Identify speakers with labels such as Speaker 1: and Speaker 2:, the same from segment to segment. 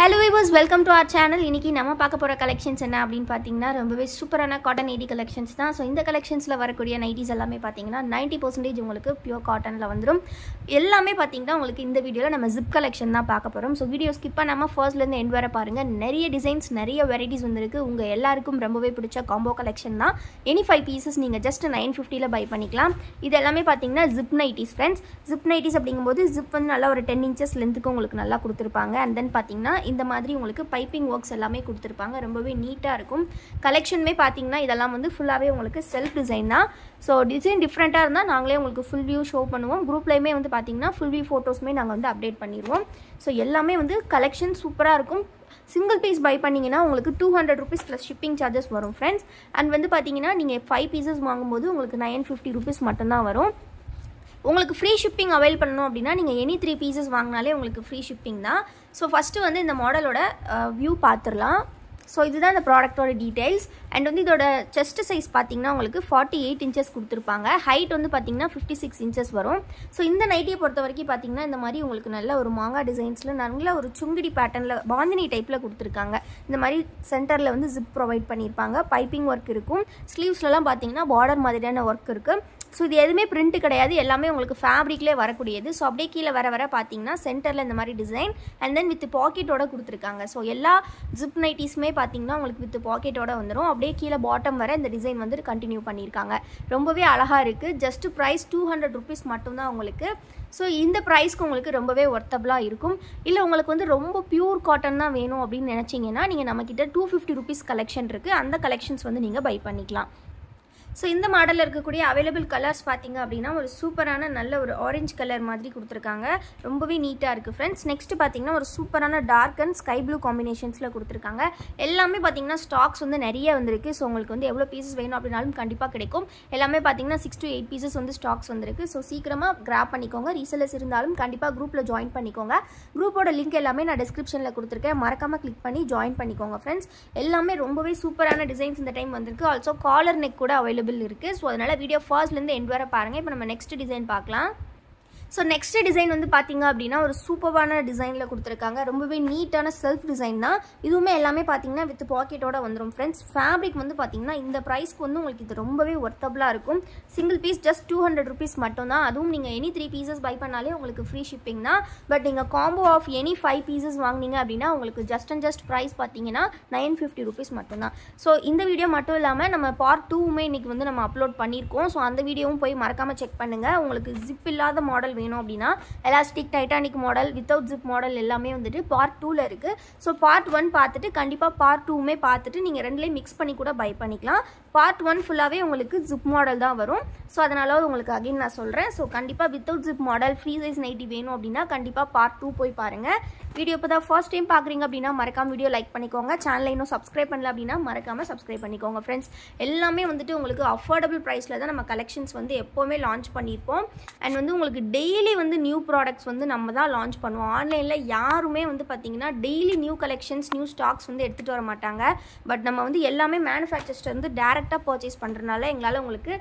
Speaker 1: hello viewers welcome to our channel இன்னைக்கு நம்ம பார்க்க போகிற கலெக்ஷன்ஸ் என்ன அப்படின்னு பார்த்தீங்கன்னா ரொம்பவே சூப்பரான காட்டன் நைட்டி கலெக்ஷன்ஸ் தான் ஸோ இந்த கலெக்ஷன்ஸில் வரக்கூடிய நைட்டிஸ் எல்லாமே பார்த்தீங்கன்னா 90% பர்சன்டேஜ் உங்களுக்கு பியூர் காட்டனில் வந்துடும் எல்லாமே பார்த்தீங்கன்னா உங்களுக்கு இந்த வீடியோவில் நம்ம ஜிப் கலெக்ஷன் தான் பார்க்க போகிறோம் ஸோ வீடியோ ஸ்கிப் பண்ணாமல் ஃபர்ஸ்ட்லேருந்து எண்ட் வர பாருங்கள் நிறைய டிசைன்ஸ் நிறைய வெரைட்டிஸ் வந்திருக்கு உங்கள் எல்லாருக்கும் ரொம்பவே பிடிச்ச காம்போ கலெக்ஷன் தான் எனி ஃபைவ் பீசஸ் நீங்கள் ஜஸ்ட் நைன் ஃபிஃப்டியில் பை பண்ணிக்கலாம் இது எல்லாமே பார்த்தீங்கன்னா zip nighties friends zip nighties அப்படிங்கும்போது ஜிப் வந்து நல்லா ஒரு டென் இன்ச்சஸ் லென்த்துக்கு உங்களுக்கு நல்லா கொடுத்துருப்பாங்க அண்ட் தென் பார்த்தீங்கன்னா இந்த மாதிரி உங்களுக்கு பைப்பிங் ஒர்க்ஸ் எல்லாமே கொடுத்துருப்பாங்க ரொம்பவே நீட்டாக இருக்கும் கலெக்ஷனுமே பார்த்தீங்கன்னா இதெல்லாம் வந்து ஃபுல்லாகவே உங்களுக்கு செல்ஃப் டிசைன் தான் ஸோ டிசைன் டிஃப்ரெண்ட்டாக இருந்தால் நாங்களே உங்களுக்கு ஃபுல் வியூ ஷோ பண்ணுவோம் குரூப்லேயுமே வந்து பார்த்தீங்கன்னா ஃபுல் வியூ ஃபோட்டோஸுமே நாங்கள் வந்து அப்டேட் பண்ணிடுவோம் ஸோ எல்லாமே வந்து கலெக்ஷன் சூப்பராக இருக்கும் சிங்கிள் பீஸ் பை பண்ணிங்கன்னா உங்களுக்கு two hundred rupees plus shipping charges வரும் ஃப்ரெண்ட்ஸ் அண்ட் வந்து பார்த்தீங்கன்னா நீங்கள் ஃபைவ் பீசஸ் வாங்கும்போது உங்களுக்கு நைன் ஃபிஃப்டி ருபீஸ் மட்டும்தான் வரும் உங்களுக்கு ஃப்ரீ ஷிப்பிங் அவைல் பண்ணணும் அப்படின்னா நீங்கள் எனி த்ரீ பீசஸ் வாங்கினாலே உங்களுக்கு ஃப்ரீ ஷிப்பிங் தான் ஸோ ஃபஸ்ட்டு வந்து இந்த மாடலோட வியூ பார்த்துடலாம் ஸோ இதுதான் இந்த ப்ராடக்ட்டோட டீடைல்ஸ் அண்ட் வந்து இதோட செஸ்ட் சைஸ் பார்த்தீங்கன்னா உங்களுக்கு ஃபார்ட்டி எயிட் இன்ச்சஸ் கொடுத்துருப்பாங்க ஹைட் வந்து பார்த்தீங்கன்னா ஃபிஃப்டி சிக்ஸ் இன்ச்சஸ் வரும் ஸோ இந்த நைட்டியை பொறுத்த வரைக்கும் பார்த்தீங்கன்னா இந்த மாதிரி உங்களுக்கு நல்ல ஒரு மாங்காய் டிசைன்ஸில் நல்ல ஒரு சுங்குடி பேட்டர்னில் பாந்தினி டைப்பில் கொடுத்துருக்காங்க இந்த மாதிரி சென்டரில் வந்து ஜிப் ப்ரொவைட் பண்ணியிருப்பாங்க பைப்பிங் ஒர்க் இருக்கும் ஸ்லீவ்ஸ்லலாம் பார்த்தீங்கன்னா பார்டர் மாதிரியான ஒர்க் இருக்குது ஸோ இது எதுவுமே பிரிண்ட் கிடையாது எல்லாமே உங்களுக்கு ஃபேப்ரிக்லேயே வரக்கூடியது ஸோ அப்படியே கீழே வர வர பார்த்தீங்கன்னா சென்டரில் இந்த மாதிரி டிசைன் அண்ட் தென் வித் பாக்கெட்டோட கொடுத்துருக்காங்க ஸோ எல்லா ஜிப் நைட்டிஸுமே பார்த்தீங்கன்னா உங்களுக்கு வித் பாக்கெட்டோட வந்துடும் அப்படியே கீழே பாட்டம் வர இந்த டிசைன் வந்து கண்டினியூ பண்ணியிருக்காங்க ரொம்பவே அழகாக இருக்குது just price two hundred rupees மட்டும்தான் உங்களுக்கு ஸோ இந்த ப்ரைஸ்க்கு உங்களுக்கு ரொம்பவே ஒர்த்தபுளாக இருக்கும் இல்லை உங்களுக்கு வந்து ரொம்ப பியூர் காட்டன் தான் வேணும் அப்படின்னு நினச்சிங்கன்னா நீங்கள் நம்மக்கிட்ட டூ ஃபிஃப்டி ருபீஸ் கலெக்ஷன் இருக்குது அந்த கலெக்ஷன்ஸ் வந்து நீங்கள் பை பண்ணிக்கலாம் ஸோ இந்த மாடலில் இருக்கக்கூடிய அவைலபிள் கலர்ஸ் பார்த்தீங்க அப்படின்னா ஒரு சூப்பரான நல்ல ஒரு ஆரஞ்சு கலர் மாதிரி கொடுத்துருக்காங்க ரொம்பவே நீட்டாக இருக்குது ஃப்ரெண்ட்ஸ் நெக்ஸ்ட் பார்த்தீங்கன்னா ஒரு சூப்பரான டார்க் அண்ட் ஸ்கை ப்ளூ காம்பினேஷன்ஸில் கொடுத்துருக்காங்க எல்லாமே பார்த்தீங்கன்னா ஸ்டாக்ஸ் வந்து நிறைய வந்திருக்கு ஸோ உங்களுக்கு வந்து எவ்வளோ பீசஸ் வேணும் அப்படின்னாலும் கண்டிப்பாக கிடைக்கும் எல்லாமே பார்த்தீங்கன்னா சிக்ஸ் டு எயிட் பீசஸ் வந்து ஸ்டாக்ஸ் வந்திருக்கு ஸோ சீக்கிரமாக கிராப் பண்ணிக்கோங்க ரீசெல்லர்ஸ் இருந்தாலும் கண்டிப்பாக குரூப்பில் ஜாயின் பண்ணிக்கோங்க குரூப்போட லிங்க் எல்லாமே நான் டிஸ்கிரிப்ஷனில் கொடுத்துருக்கேன் மறக்காமல் கிளிக் பண்ணி ஜாயின் பண்ணிக்கோங்க ஃப்ரெண்ட்ஸ் எல்லாமே ரொம்பவே சூப்பரான டிசைன்ஸ் இந்த டைம் வந்திருக்கு ஆல்சோ காலர் நெக் கூட அவைலபிள் அவைலபிள் இருக்குது ஸோ அதனால் வீடியோ ஃபர்ஸ்ட்லேருந்து எண்ட் வர பாருங்கள் இப்போ நம்ம நெக்ஸ்ட் டிசைன் பார்க்கலாம் ஸோ நெக்ஸ்ட் டிசைன் வந்து பார்த்தீங்க அப்படின்னா ஒரு சூப்பரான டிசைனில் கொடுத்துருக்காங்க ரொம்பவே நீட்டான செல்ஃப் டிசைன் தான் இதுவுமே எல்லாமே பார்த்தீங்கன்னா வித் பாக்கெட்டோட வந்துடும் ஃப்ரெண்ட்ஸ் ஃபேப்ரிக் வந்து பார்த்தீங்கன்னா இந்த ப்ரைஸ்க்கு வந்து உங்களுக்கு இது ரொம்பவே ஒர்த்தபுளாக இருக்கும் single piece just two hundred rupees மட்டும் தான் அதுவும் நீங்கள் எனி த்ரீ பீசஸ் பை பண்ணாலே உங்களுக்கு ஃப்ரீ ஷிப்பிங் தான் பட் நீங்கள் combo of any five pieces வாங்கினீங்க அப்படின்னா உங்களுக்கு ஜஸ்ட் அண்ட் ஜஸ்ட் ப்ரைஸ் பார்த்தீங்கன்னா நைன் ஃபிஃப்டி ருபீஸ் மட்டும்தான் ஸோ இந்த வீடியோ மட்டும் இல்லாமல் நம்ம பார்ட் டூவுமே இன்றைக்கி வந்து நம்ம அப்லோட் பண்ணியிருக்கோம் ஸோ அந்த வீடியோவும் போய் மறக்காமல் செக் பண்ணுங்கள் உங்களுக்கு ஜிப் இல்லாத மாடல் வேணும் அப்படின்னா elastic titanic model without zip model எல்லாமே வந்துட்டு பார்ட் டூவில் இருக்குது ஸோ பார்ட் ஒன் பார்த்துட்டு கண்டிப்பாக பார்ட் டூவுமே பார்த்துட்டு நீங்கள் ரெண்டுலேயும் மிக்ஸ் பண்ணி கூட பை பண்ணிக்கலாம் பார்ட் ஒன் ஃபுல்லாகவே உங்களுக்கு ஜிப் மாடல் தான் வரும் ஸோ அதனால உங்களுக்கு அகைன் நான் சொல்கிறேன் ஸோ கண்டிப்பாக without zip model free size nighty வேணும் அப்படின்னா கண்டிப்பாக பார்ட் டூ போய் பாருங்கள் வீடியோ இப்போ தான் ஃபர்ஸ்ட் டைம் பார்க்குறீங்க அப்படின்னா மறக்காம வீடியோ லைக் பண்ணிக்கோங்க சேனலை இன்னும் சப்ஸ்கிரைப் பண்ணல அப்படின்னா மறக்காமல் சப்ஸ்கிரைப் பண்ணிக்கோங்க ஃப்ரெண்ட்ஸ் எல்லாமே வந்துட்டு உங்களுக்கு அஃபோர்டபுள் ப்ரைஸில் தான் நம்ம கலெக்ஷன்ஸ் வந்து எப்போவுமே லான்ச் பண்ணியிருப்போம் அண்ட் வந்து உங்களுக்கு டெய்லி வந்து நியூ ப்ராடக்ட்ஸ் வந்து நம்ம தான் லான்ச் பண்ணுவோம் ஆன்லைனில் யாருமே வந்து பார்த்தீங்கன்னா daily new collections new stocks வந்து எடுத்துகிட்டு வர மாட்டாங்க பட் நம்ம வந்து எல்லாமே மேனுஃபேக்சர்ஸ்ட்டு வந்து டேரெக்டாக பர்ச்சேஸ் பண்ணுறதுனால எங்களால் உங்களுக்கு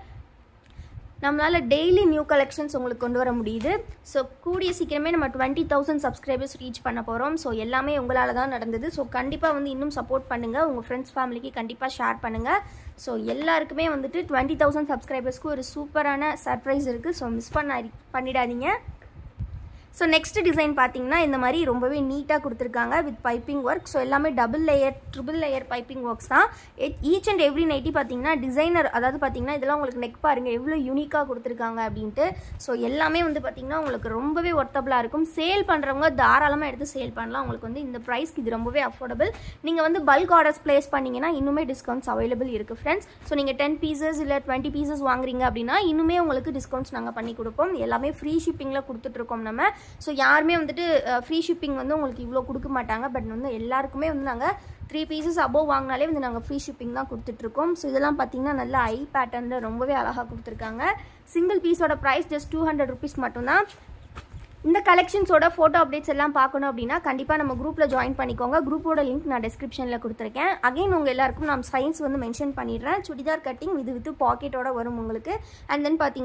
Speaker 1: நம்மளால் டெய்லி நியூ கலெக்ஷன்ஸ் உங்களுக்கு கொண்டு வர முடியுது ஸோ கூடிய சீக்கிரமே நம்ம டுவெண்ட்டி தௌசண்ட் சப்ஸ்கிரைபர்ஸ் ரீச் பண்ண போகிறோம் ஸோ எல்லாமே உங்களால் தான் நடந்தது ஸோ கண்டிப்பாக வந்து இன்னும் சப்போர்ட் பண்ணுங்கள் உங்கள் ஃப்ரெண்ட்ஸ் ஃபேமிலிக்கு கண்டிப்பாக ஷேர் பண்ணுங்கள் ஸோ எல்லாருக்குமே வந்துட்டு டுவெண்ட்டி தௌசண்ட் சப்ஸ்கிரைபர்ஸ்க்கு ஒரு சூப்பரான சர்ப்ரைஸ் இருக்குது ஸோ மிஸ் பண்ண பண்ணிடாதீங்க ஸோ நெக்ஸ்ட் டிசைன் பார்த்தீங்கன்னா இந்த மாதிரி ரொம்பவே நீட்டாக கொடுத்துருக்காங்க வித் பைப்பிங் ஒர்க் ஸோ எல்லாமே double layer triple layer piping works தான் ஈச் அண்ட் எவ்ரி நைட்டி பார்த்தீங்கன்னா டிசைனர் அதாவது பார்த்தீங்கன்னா இதெல்லாம் உங்களுக்கு நெக் பாருங்கள் எவ்வளோ யூனிக்காக கொடுத்துருக்காங்க அப்படின்ட்டு ஸோ எல்லாமே வந்து பார்த்தீங்கன்னா உங்களுக்கு ரொம்பவே ஒர்த்தபுளாக இருக்கும் சேல் பண்ணுறவங்க தாராளமாக எடுத்து சேல் பண்ணலாம் உங்களுக்கு வந்து இந்த ப்ரைஸ்க்கு இது ரொம்பவே அஃபோர்டபுள் நீங்கள் வந்து பல்க் ஆர்டர்ஸ் ப்ளேஸ் பண்ணிங்கன்னா இன்னுமே டிஸ்கவுண்ட்ஸ் அவைலபிள் இருக்குது ஃப்ரெண்ட்ஸ் ஸோ நீங்கள் டென் பீசஸ் இல்லை டுவெண்ட்டி பீசஸ் வாங்குறீங்க அப்படின்னா இன்னுமே உங்களுக்கு டிஸ்கவுண்ட்ஸ் நாங்கள் பண்ணி கொடுப்போம் எல்லாமே ஃப்ரீ ஷிப்பிங்கில் கொடுத்துட்ருக்கோம் நம்ம ஸோ யாருமே வந்துட்டு ஃப்ரீ ஷிப்பிங் வந்து உங்களுக்கு இவ்வளோ கொடுக்க மாட்டாங்க பட் வந்து எல்லாருக்குமே வந்து நாங்கள் த்ரீ பீசஸ் அபோவ் வாங்கினாலே வந்து நாங்கள் ஃப்ரீ ஷிப்பிங் தான் கொடுத்துட்ருக்கோம் ஸோ இதெல்லாம் பார்த்தீங்கன்னா நல்ல ஐ பேட்டர்னில் ரொம்பவே அழகாக கொடுத்துருக்காங்க சிங்கிள் பீஸோட price just two hundred rupees மட்டும்தான் இந்த கலெக்ஷன்ஸோட ஃபோட்டோ அப்டேட்ஸ் எல்லாம் பார்க்கணும் அப்படின்னா கண்டிப்பாக நம்ம குரூப்பில் ஜாயின் பண்ணிக்கோங்க குரூப்போட லிங்க் நான் டிஸ்கிரிப்ஷனில் கொடுத்துருக்கேன் அகைன் உங்கள் எல்லாருக்கும் நான் சைன்ஸ் வந்து மென்ஷன் பண்ணிடுறேன் சுடிதார் கட்டிங் இது வித்து பாக்கெட்டோட வரும் உங்களுக்கு அண்ட் தென் பார்த்தீங்கன்னா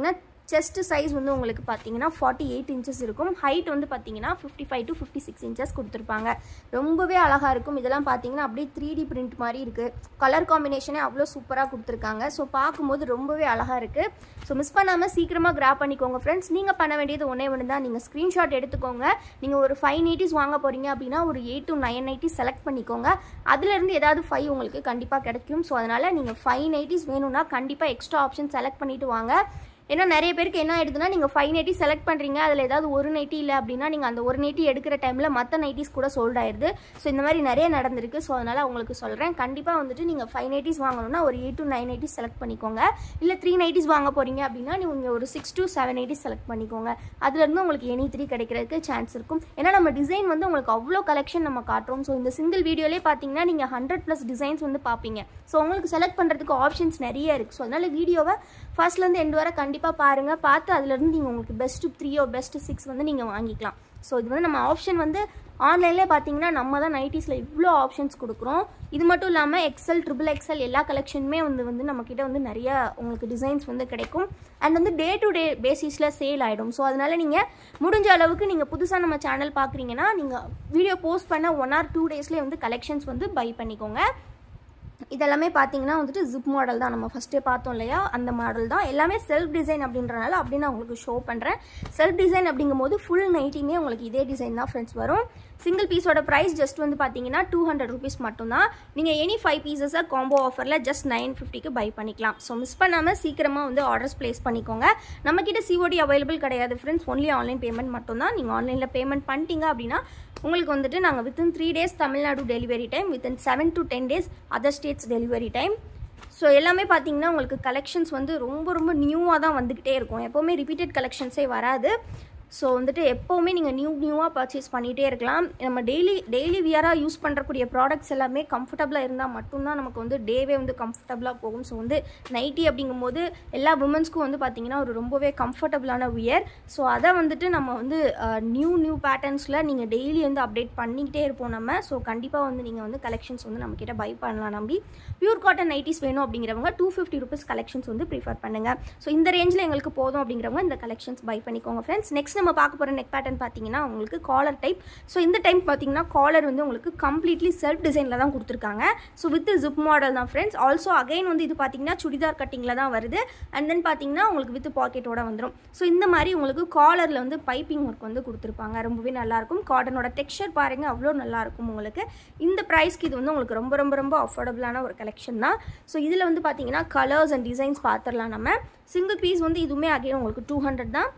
Speaker 1: செஸ்ட் சைஸ் வந்து உங்களுக்கு பார்த்தீங்கன்னா ஃபார்ட்டி எயிட் இன்ச்சஸ் இருக்கும் ஹைட் வந்து பார்த்தீங்கன்னா fifty five to fifty six inches கொடுத்துருப்பாங்க ரொம்பவே அழகாக இருக்கும் இதெல்லாம் பார்த்தீங்கன்னா அப்படியே த்ரீ டி பிரிண்ட் மாதிரி இருக்குது கலர் காம்பினேஷனே அவ்வளோ சூப்பராக கொடுத்துருக்காங்க ஸோ பார்க்கும்போது ரொம்பவே அழகாக இருக்குது ஸோ மிஸ் பண்ணாமல் சீக்கிரமாக கிராப் பண்ணிக்கோங்க ஃப்ரெண்ட்ஸ் நீங்கள் பண்ண வேண்டியது ஒன்றே ஒன்று தான் நீங்கள் ஸ்க்ரீன்ஷாட் எடுத்துக்கோங்க நீங்கள் ஒரு ஃபைவ் நைட்டிஸ் வாங்க போகிறீங்க அப்படின்னா ஒரு eight to nine nighties select பண்ணிக்கோங்க அதுலேருந்து ஏதாவது ஃபைவ் உங்களுக்கு கண்டிப்பாக கிடைக்கும் ஸோ அதனால் நீங்கள் ஃபைவ் நைட்டிஸ் வேணும்னா கண்டிப்பாக எக்ஸ்ட்ரா ஆப்ஷன் செலக்ட் பண்ணிவிட்டு வாங்க ஏன்னா நிறைய பேருக்கு என்ன ஆயிடுதுன்னா நீங்கள் ஃபைவ் நைட்டி செலக்ட் பண்ணுறீங்க அதில் ஏதாவது ஒரு நைட்டி இல்லை அப்படின்னா நீங்கள் அந்த ஒரு நைட்டி எடுக்கிற டைமில் மற்ற நைட்டிஸ் கூட சோல்ட் ஆயிடுது ஸோ இந்த மாதிரி நிறைய நடந்திருக்கு ஸோ அதனால் உங்களுக்கு சொல்கிறேன் கண்டிப்பாக வந்துட்டு நீங்கள் ஃபைவ் நைட்டிஸ் வாங்கணும்னா ஒரு eight to nine nighties select பண்ணிக்கோங்க இல்லை த்ரீ நைட்டிஸ் வாங்க போகிறீங்க அப்படின்னா நீங்கள் ஒரு six to seven nighties select பண்ணிக்கோங்க அதுலேருந்து உங்களுக்கு எனி த்ரீ கிடைக்கிறதுக்கு சான்ஸ் இருக்கும் ஏன்னா நம்ம டிசைன் வந்து உங்களுக்கு அவ்வளோ கலெக்ஷன் நம்ம காட்டுறோம் ஸோ இந்த சிங்கிள் வீடியோலேயே பார்த்தீங்கன்னா நீங்கள் ஹண்ட்ரட் ப்ளஸ் டிசைன்ஸ் வந்து பார்ப்பீங்க ஸோ உங்களுக்கு செலக்ட் பண்ணுறதுக்கு ஆப்ஷன்ஸ் நிறைய இருக்குது ஸோ அதனால் வீடியோவை ஃபர்ஸ்ட்லேருந்து எண்டு வரை கண்டிப்பாக பாருங்கள் பார்த்து அதுலேருந்து நீங்கள் உங்களுக்கு பெஸ்ட்டு த்ரீயோ பெஸ்ட்டு சிக்ஸ் வந்து நீங்கள் வாங்கிக்கலாம் ஸோ இது வந்து நம்ம ஆப்ஷன் வந்து ஆன்லைன்லேயே பார்த்தீங்கன்னா நம்ம தான் நைட்டிஸில் இவ்வளோ ஆப்ஷன்ஸ் கொடுக்குறோம் இது மட்டும் இல்லாமல் எக்ஸல் ட்ரிபிள் எக்ஸல் எல்லா கலெக்ஷனுமே வந்து வந்து நம்மக்கிட்ட வந்து நிறைய உங்களுக்கு டிசைன்ஸ் வந்து கிடைக்கும் அண்ட் வந்து டே டு டே பேசிஸில் சேல் ஆகிடும் ஸோ அதனால் நீங்கள் முடிஞ்ச அளவுக்கு நீங்கள் புதுசாக நம்ம சேனல் பார்க்குறீங்கன்னா நீங்கள் வீடியோ போஸ்ட் பண்ண ஒன் ஆர் டூ டேஸ்லேயே வந்து கலெக்ஷன்ஸ் வந்து பை பண்ணிக்கோங்க இதெல்லாமே பார்த்தீங்கன்னா வந்துட்டு ஜிப் மாடல் தான் நம்ம ஃபஸ்ட்டே பார்த்தோம் இல்லையா அந்த மாடல் தான் எல்லாமே செல்ஃப் டிசைன் அப்படின்றனால அப்படி நான் உங்களுக்கு ஷோ பண்ணுறேன் செல்ஃப் டிசைன் அப்படிங்கும்போது ஃபுல் நைட்டியுமே உங்களுக்கு இதே டிசைன் தான் ஃப்ரெண்ட்ஸ் வரும் சிங்கிள் பீஸோட ப்ரைஸ் ஜஸ்ட் வந்து பார்த்தீங்கன்னா டூ ஹண்ட்ரட் ருபீஸ் மட்டும்தான் நீங்கள் எனி ஃபைவ் பீசஸை காம்போ ஆஃபரில் ஜஸ்ட் நைன் ஃபிஃப்டிக்கு பை பண்ணிக்கலாம் ஸோ மிஸ் பண்ணாமல் சீக்கிரமாக வந்து ஆர்டர்ஸ் ப்ளேஸ் பண்ணிக்கோங்க நம்மக்கிட்ட சிஓடி அவைலபிள் கிடையாது ஃப்ரெண்ட்ஸ் ஒன்லி ஆன்லைன் பேமெண்ட் மட்டும்தான் நீங்கள் ஆன்லைனில் பேமெண்ட் பண்ணிட்டீங்க அப்படின்னா உங்களுக்கு வந்துட்டு நாங்கள் within three days Tamil Nadu delivery time within seven to ten days other states delivery time so எல்லாமே பார்த்தீங்கன்னா உங்களுக்கு கலெக்ஷன்ஸ் வந்து ரொம்ப ரொம்ப நியூவாக தான் வந்துக்கிட்டே இருக்கும் எப்போவுமே ரிப்பீட்டட் கலெக்ஷன்ஸே வராது ஸோ வந்துட்டு எப்போவுமே நீங்கள் நியூ நியூவாக பர்ச்சேஸ் பண்ணிகிட்டே இருக்கலாம் நம்ம டெய்லி டெய்லி வியராக யூஸ் பண்ணுறக்கூடிய ப்ராடக்ட்ஸ் எல்லாமே கம்ஃபர்டபுளாக இருந்தால் மட்டும்தான் நமக்கு வந்து டேவே வந்து கம்ஃபர்டபுளாக போகும் ஸோ வந்து நைட்டி அப்படிங்கும்போது எல்லா உமன்ஸ்க்கும் வந்து பார்த்திங்கன்னா ஒரு ரொம்பவே கம்ஃபர்டபுளான வியர் ஸோ அதை வந்துட்டு நம்ம வந்து நியூ நியூ பேட்டர்ன்ஸில் நீங்கள் டெய்லி வந்து அப்டேட் பண்ணிக்கிட்டே இருப்போம் நம்ம ஸோ கண்டிப்பாக வந்து நீங்கள் வந்து கலெக்ஷன்ஸ் வந்து நம்மக்கிட்ட பை பண்ணலாம் நம்பி பியூர் காட்டன் நைட்டிஸ் வேணும் அப்படிங்கிறவங்க டூ ஃபிஃப்டி ருபீஸ் கலெக்ஷன்ஸ் வந்து ப்ரிஃபர் பண்ணுங்கள் ஸோ இந்த ரேஞ்சில் எங்களுக்கு போதும் அப்படிங்கிறவங்க இந்த கலெக்ஷன்ஸ் பை பண்ணிக்கோங்க ஃப்ரெண்ட்ஸ் நெக்ஸ்ட் நம்ம பார்க்க போகிற நெக் பேட்டர்ன் பார்த்தீங்கன்னா உங்களுக்கு காலர் டைப் ஸோ இந்த டைம் பார்த்தீங்கன்னா காலர் வந்து உங்களுக்கு கம்ப்ளீட்லி செல்ஃப் டிசைனில் தான் கொடுத்துருக்காங்க ஸோ வித் ஜிப் மாடல் தான் ஃப்ரெண்ட்ஸ் ஆல்சோ அகைன் வந்து இது பார்த்தீங்கன்னா சுடிதார் கட்டிங்கில் தான் வருது அண்ட் தென் பார்த்தீங்கன்னா உங்களுக்கு வித் பாக்கெட்டோட வந்துடும் ஸோ இந்த மாதிரி உங்களுக்கு காலரில் வந்து பைப்பிங் ஒர்க் வந்து கொடுத்துருப்பாங்க ரொம்பவே நல்லாயிருக்கும் காட்டனோட டெக்ஸ்சர் பாருங்கள் அவ்வளோ நல்லாயிருக்கும் உங்களுக்கு இந்த ப்ரைஸ்க்கு இது வந்து உங்களுக்கு ரொம்ப ரொம்ப ரொம்ப அஃபோர்டபுளான ஒரு கலெக்ஷன் தான் ஸோ இதில் வந்து பார்த்தீங்கன்னா கலர்ஸ் அண்ட் டிசைன்ஸ் பார்த்துடலாம் நம்ம சிங்கிள் பீஸ் வந்து இதுவுமே அகைன் உங்களுக்கு டூ ஹண்ட்ரட் தான்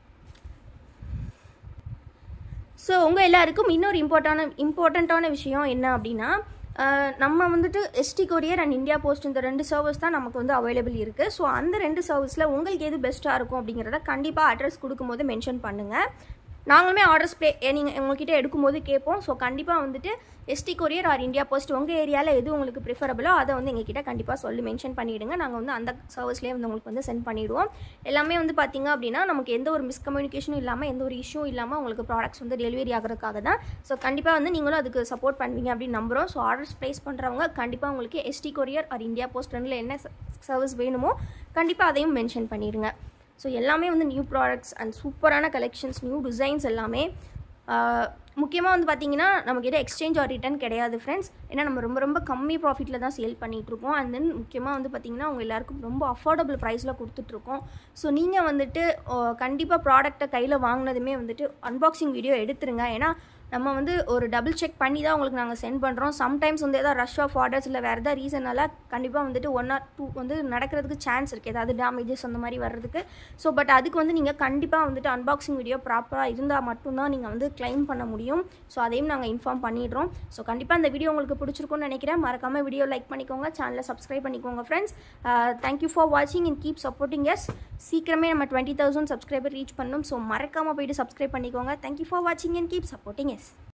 Speaker 1: ஸோ உங்கள் எல்லாருக்கும் இன்னொரு இம்பார்ட்டான இம்பார்ட்டண்ட்டான விஷயம் என்ன அப்படின்னா நம்ம வந்துட்டு ST courier and India post இந்த ரெண்டு சர்வீஸ் தான் நமக்கு வந்து அவைலபிள் இருக்குது ஸோ அந்த ரெண்டு சர்வீஸில் உங்களுக்கு எது பெஸ்ட்டாக இருக்கும் அப்படிங்கிறத கண்டிப்பாக அட்ரஸ் கொடுக்கும்போது மென்ஷன் பண்ணுங்கள் நாங்களுமே ஆர்டர்ஸ் ப்ளே நீங்கள் உங்ககிட்ட எடுக்கும்போது கேட்போம் ஸோ கண்டிப்பாக வந்துட்டு ST courier or India post உங்கள் ஏரியாவில் எது உங்களுக்கு ப்ரிஃபரபிளோ அதை வந்து எங்ககிட்ட கண்டிப்பாக சொல்லி மென்ஷன் பண்ணிவிடுங்க நாங்கள் வந்து அந்த சர்வீஸ்லேயே வந்து உங்களுக்கு வந்து சென்ட் பண்ணிவிடுவோம் எல்லாமே வந்து பார்த்திங்க அப்படின்னா நமக்கு எந்த ஒரு மிஸ்கம்யூனிகேஷனும் இல்லாமல் எந்த ஒரு இஷ்யூ இல்லாமல் உங்களுக்கு ப்ராடக்ட்ஸ் வந்து டெலிவரி ஆகிறதுக்காக தான் ஸோ கண்டிப்பாக வந்து நீங்களும் அதுக்கு சப்போர்ட் பண்ணுவீங்க அப்படின்னு நம்புகிறோம் ஸோ ஆர்டர்ஸ் ப்ளேஸ் பண்ணுறவங்க கண்டிப்பாக உங்களுக்கு ST courier or India post ரெண்டில் என்ன சர்வீஸ் வேணுமோ கண்டிப்பாக அதையும் மென்ஷன் பண்ணிடுங்க ஸோ எல்லாமே வந்து நியூ ப்ராடக்ட்ஸ் அண்ட் சூப்பரான கலெக்ஷன்ஸ் நியூ டிசைன்ஸ் எல்லாமே முக்கியமாக வந்து பார்த்தீங்கன்னா நமக்கிட்ட எக்ஸ்சேஞ்ச் ஆர் ரிட்டர்ன் கிடையாது ஃப்ரெண்ட்ஸ் ஏன்னா நம்ம ரொம்ப ரொம்ப கம்மி ப்ராஃபிட்டில் தான் சேல் பண்ணிகிட்ருக்கோம் அண்ட் தென் முக்கியமாக வந்து பார்த்திங்கன்னா அவங்க எல்லாருக்கும் ரொம்ப அஃபோர்டபுள் ப்ரைஸில் கொடுத்துட்ருக்கோம் ஸோ நீங்கள் வந்துட்டு கண்டிப்பாக ப்ராடக்ட்டை கையில் வாங்கினதுமே வந்துட்டு அன்பாக்சிங் வீடியோ எடுத்துருங்க ஏன்னா நம்ம வந்து ஒரு டபுள் செக் பண்ணி தான் உங்களுக்கு நாங்கள் சென்ட் பண்ணுறோம் சம்டைம்ஸ் வந்து எதாவது ரஷ் ஆஃப் ஆர்டர்ஸ் இல்லை வேறு எதாவது ரீசனால கண்டிப்பாக வந்துட்டு ஒன் ஆர் டூ வந்து நடக்கிறதுக்கு சான்ஸ் இருக்குது ஏதாவது டேமேஜஸ் அந்த மாதிரி வர்றதுக்கு ஸோ பட் அதுக்கு வந்து நீங்கள் கண்டிப்பாக வந்துட்டு அன்பாக்சிங் வீடியோ ப்ராப்பராக இருந்தால் மட்டும்தான் நீங்கள் வந்து கிளைம் பண்ண முடியும் ஸோ அதையும் நாங்கள் இன்ஃபார்ம் பண்ணிடுறோம் ஸோ கண்டிப்பாக அந்த வீடியோ உங்களுக்கு பிடிச்சிருக்கும்னு நினைக்கிறேன் மறக்காமல் வீடியோ லைக் பண்ணிக்கோங்க சேனலை சப்ஸ்கிரைப் பண்ணிக்கோங்க ஃப்ரெண்ட்ஸ் தேங்க்யூ ஃபார் வாட்சிங் அண்ட் கீப் சப்போர்ட்டிங் எஸ் சீக்கிரமே நம்ம டுவெண்ட்டி தௌசண்ட் சப்ஸ்கிரைபர் ரீச் பண்ணணும் ஸோ மறக்காமல் போயிட்டு சப்ஸ்கிரைப் பண்ணிக்கோங்க தேங்க்யூ ஃபார் வாட்சிங் அண்ட் கீப் சப்போர்ட்டிங் எஸ்